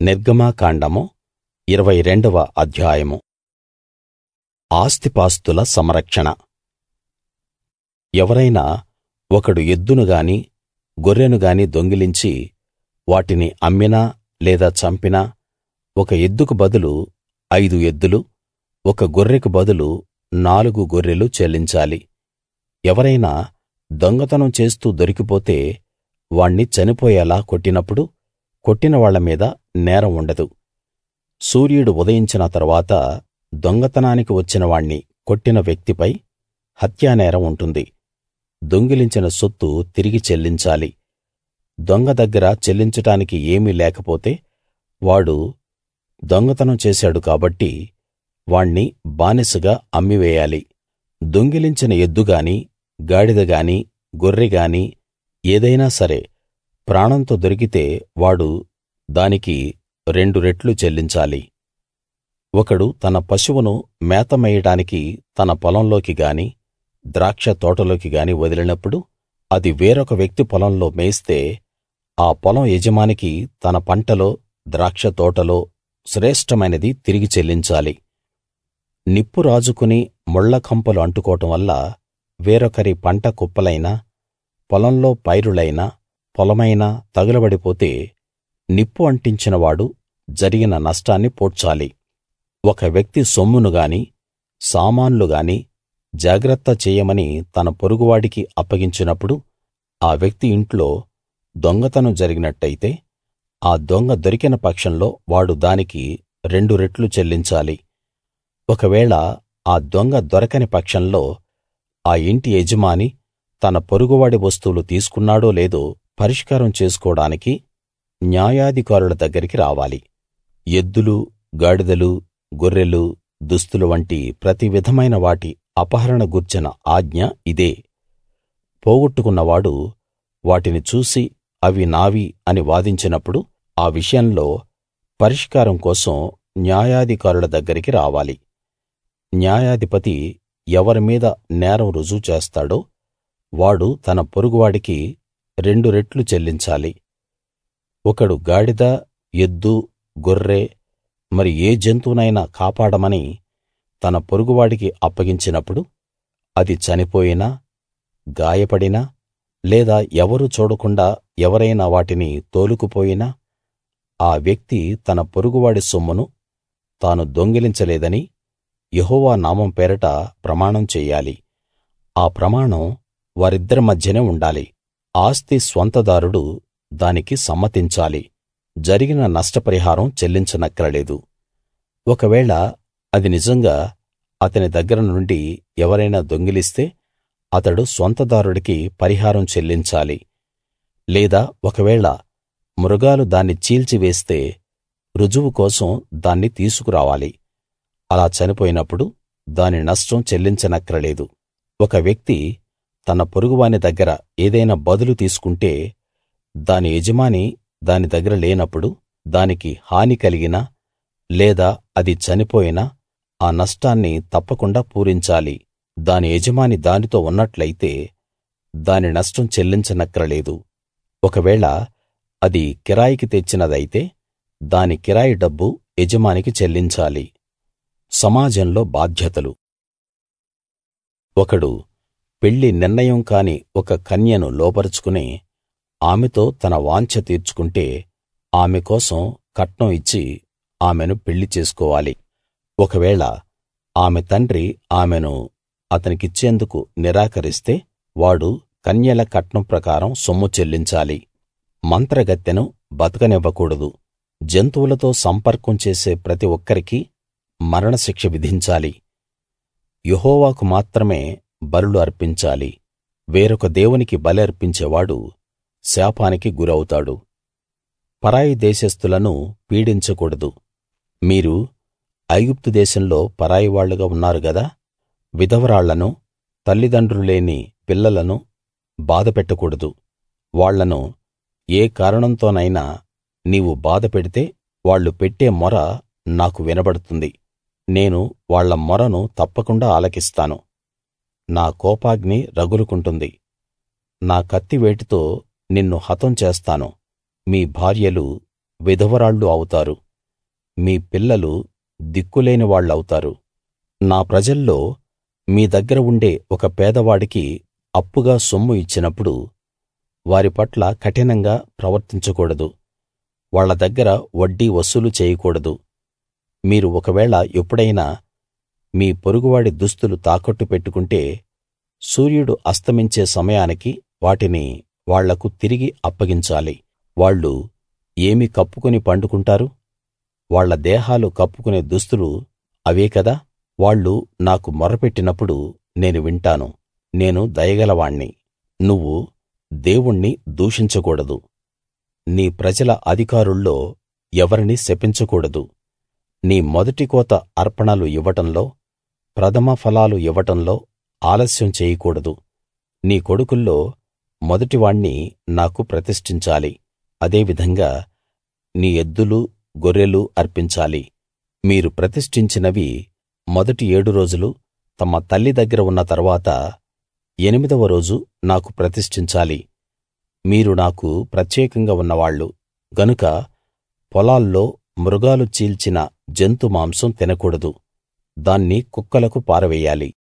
నిర్గమకాండము ఇరవై రెండవ అధ్యాయము ఆస్తిపాస్తుల సంరక్షణ ఎవరైనా ఒకడు ఎద్దును గాని గొర్రెను గాని దొంగిలించి వాటిని అమ్మినా లేదా చంపినా ఒక ఎద్దుకు బదులు ఐదు ఎద్దులు ఒక గొర్రెకు బదులు నాలుగు గొర్రెలు చెల్లించాలి ఎవరైనా దొంగతనం చేస్తూ దొరికిపోతే వాణ్ణి చనిపోయేలా కొట్టినప్పుడు కొట్టిన వాళ్ళ మీద నేరం ఉండదు సూర్యుడు ఉదయించిన తరువాత దొంగతనానికి వచ్చిన వాణ్ణి కొట్టిన వ్యక్తిపై హత్యానేరం ఉంటుంది దొంగిలించిన సొత్తు తిరిగి చెల్లించాలి దొంగ దగ్గర చెల్లించడానికి ఏమీ లేకపోతే వాడు దొంగతనం చేశాడు కాబట్టి వాణ్ణి బానిసగా అమ్మివేయాలి దొంగిలించిన ఎద్దు గాని గాడిద గాని గొర్రె గాని ఏదైనా సరే ప్రాణంతో దొరికితే వాడు దానికి రెండు రెట్లు చెల్లించాలి ఒకడు తన పశువును మేత మేయడానికి తన పొలంలోకి గాని ద్రాక్ష తోటలోకి గాని వదిలినప్పుడు అది వేరొక వ్యక్తి పొలంలో మేస్తే ఆ పొలం యజమానికి తన పంటలో ద్రాక్ష తోటలో శ్రేష్ఠమైనది తిరిగి చెల్లించాలి నిప్పు రాజుకుని ముళ్ళ కంపలు అంటుకోవడం వల్ల వేరొకరి పంట కుప్పలైనా పొలంలో పైరులైనా పొలమైనా తగులబడిపోతే నిప్పు అంటించిన వాడు జరిగిన నష్టాన్ని పూడ్చాలి ఒక వ్యక్తి సొమ్మును గాని సామాన్లు గాని జాగ్రత్త చేయమని తన పొరుగువాడికి అప్పగించినప్పుడు ఆ వ్యక్తి ఇంట్లో దొంగతనం జరిగినట్టయితే ఆ దొంగ దొరికిన పక్షంలో వాడు దానికి రెండు రెట్లు చెల్లించాలి ఒకవేళ ఆ దొంగ దొరకని పక్షంలో ఆ ఇంటి యజమాని తన పొరుగువాడి వస్తువులు తీసుకున్నాడో లేదో పరిష్కారం చేసుకోడానికి న్యాయాధికారుల దగ్గరికి రావాలి ఎద్దులు గాడిదలు గొర్రెలు దుస్తులు వంటి ప్రతి విధమైన వాటి అపహరణ గూర్చిన ఆజ్ఞ ఇదే పోగొట్టుకున్నవాడు వాటిని చూసి అవి నావి అని వాదించినప్పుడు ఆ విషయంలో పరిష్కారం కోసం న్యాయాధికారుల దగ్గరికి రావాలి న్యాయాధిపతి ఎవరి మీద నేరం రుజువు చేస్తాడో వాడు తన పొరుగువాడికి రెండు రెట్లు చెల్లించాలి ఒకడు గాడిద ఎద్దు గొర్రె మరి ఏ జంతువునైనా కాపాడమని తన పొరుగువాడికి అప్పగించినప్పుడు అది చనిపోయినా గాయపడినా లేదా ఎవరూ చూడకుండా ఎవరైనా వాటిని తోలుకుపోయినా ఆ వ్యక్తి తన పొరుగువాడి సొమ్మును తాను దొంగిలించలేదని యెహోవా నామం పేరట ప్రమాణం చెయ్యాలి ఆ ప్రమాణం వారిద్దరి మధ్యనే ఉండాలి ఆస్తి స్వంతదారుడు దానికి సమ్మతించాలి జరిగిన నష్టపరిహారం చెల్లించనక్కరలేదు ఒకవేళ అది నిజంగా అతని దగ్గర నుండి ఎవరైనా దొంగిలిస్తే అతడు స్వంతదారుడికి పరిహారం చెల్లించాలి లేదా ఒకవేళ మృగాలు దాన్ని చీల్చివేస్తే రుజువు కోసం దాన్ని తీసుకురావాలి అలా చనిపోయినప్పుడు దాని నష్టం చెల్లించనక్కరలేదు ఒక వ్యక్తి తన పొరుగువాని దగ్గర ఏదైనా బదులు తీసుకుంటే దాని యజమాని దాని దగ్గర లేనప్పుడు దానికి హాని కలిగినా లేదా అది చనిపోయినా ఆ నష్టాన్ని తప్పకుండా పూరించాలి దాని యజమాని దానితో ఉన్నట్లయితే దాని నష్టం చెల్లించనక్కరలేదు ఒకవేళ అది కిరాయికి తెచ్చినదైతే దాని కిరాయి డబ్బు యజమానికి చెల్లించాలి సమాజంలో బాధ్యతలు ఒకడు పెళ్లి నిర్ణయం కాని ఒక కన్యను లోబరచుకుని ఆమెతో తన వాంఛ తీర్చుకుంటే ఆమె కోసం కట్నం ఇచ్చి ఆమెను పెళ్లి చేసుకోవాలి ఒకవేళ ఆమె తండ్రి ఆమెను అతనికిచ్చేందుకు నిరాకరిస్తే వాడు కన్యల కట్నం ప్రకారం సొమ్ము చెల్లించాలి మంత్రగత్తెను బతకనివ్వకూడదు జంతువులతో సంపర్కం చేసే ప్రతి ఒక్కరికీ మరణశిక్ష విధించాలి యెహోవాకు మాత్రమే బలులు అర్పించాలి వేరొక దేవునికి బలి అర్పించేవాడు శాపానికి గురవుతాడు పరాయి దేశస్థులను పీడించకూడదు మీరు ఐగుప్తు దేశంలో పరాయివాళ్ళుగా ఉన్నారు గదా విధవరాళ్లను తల్లిదండ్రులు లేని పిల్లలను బాధపెట్టకూడదు వాళ్ళను ఏ కారణంతోనైనా నీవు బాధపెడితే వాళ్ళు పెట్టే మొర నాకు వినబడుతుంది నేను వాళ్ళ మొరను తప్పకుండా ఆలకిస్తాను నా కోపాగ్ని రగులుకుంటుంది నా కత్తివేటుతో నిన్ను హతం చేస్తాను మీ భార్యలు విధవరాళ్ళు అవుతారు మీ పిల్లలు దిక్కులేని వాళ్ళవుతారు నా ప్రజల్లో మీ దగ్గర ఉండే ఒక పేదవాడికి అప్పుగా సొమ్ము ఇచ్చినప్పుడు వారి పట్ల కఠినంగా ప్రవర్తించకూడదు వాళ్ళ దగ్గర వడ్డీ వసూలు చేయకూడదు మీరు ఒకవేళ ఎప్పుడైనా మీ పొరుగువాడి దుస్తులు తాకట్టు పెట్టుకుంటే సూర్యుడు అస్తమించే సమయానికి వాటిని వాళ్లకు తిరిగి అప్పగించాలి వాళ్ళు ఏమి కప్పుకుని పండుకుంటారు వాళ్ళ దేహాలు కప్పుకునే దుస్తులు అవే కదా వాళ్ళు నాకు మొర్రపెట్టినప్పుడు నేను వింటాను నేను దయగలవాణ్ణి నువ్వు దేవుణ్ణి దూషించకూడదు నీ ప్రజల అధికారుల్లో ఎవరినీ శపించకూడదు నీ మొదటి కోత అర్పణలు ఇవ్వడంలో ప్రథమ ఫలాలు ఇవ్వడంలో ఆలస్యం చేయకూడదు నీ కొడుకుల్లో మొదటివాణ్ణి నాకు ప్రతిష్ఠించాలి అదే విధంగా నీ ఎద్దులు గొర్రెలు అర్పించాలి మీరు ప్రతిష్ఠించినవి మొదటి ఏడు రోజులు తమ తల్లి దగ్గర ఉన్న తరువాత ఎనిమిదవ రోజు నాకు ప్రతిష్ఠించాలి మీరు నాకు ప్రత్యేకంగా ఉన్నవాళ్ళు గనుక పొలాల్లో మృగాలు చీల్చిన జంతు మాంసం తినకూడదు దాన్ని కుక్కలకు పారవెయ్యాలి